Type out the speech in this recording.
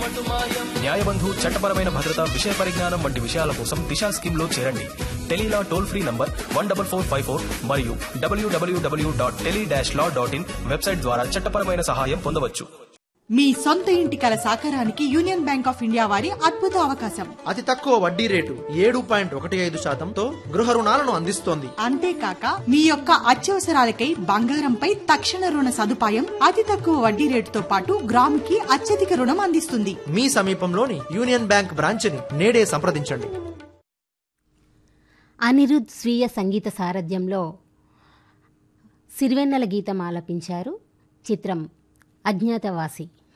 న్యాయబంధు చట్టపరమైన భద్రత విషయ పరిజ్ఞానం వంటి విషయాల కోసం దిశా స్కీమ్ లో చేరండి Tele Law toll free number one double four five four మరియు W W W dot tele dash law dot in website ద్వారా చట్టపరమైన సహాయం పొందవచ్చు మీ సొంత ఇంటి కల సాకారానికి యూనియన్ బ్యాంక్ ఆఫ్ ఇండియా వారి అద్భుత అవకాశం అతి తక్కువ వడ్డీ రేటు ఏడు పాయింట్ ఒకటి ఐదు శాతంతో గృహ రుణాలను అందిస్తోంది అంతేకాక మీ యొక్క అత్యవసరాలకై బంగారంపై తక్షణ రుణ సదుపాయం అతి తక్కువ వడ్డీ రేటుతో పాటు గ్రాముకి అత్యధిక రుణం అందిస్తుంది మీ సమీపంలోని యూనియన్ బ్యాంక్ బ్రాంచ్ని నేడే సంప్రదించండి అనిరుద్ స్వీయ సంగీత సారథ్యంలో సిరివెన్నెల గీతం ఆలపించారు చిత్రం అజ్ఞాతవాసి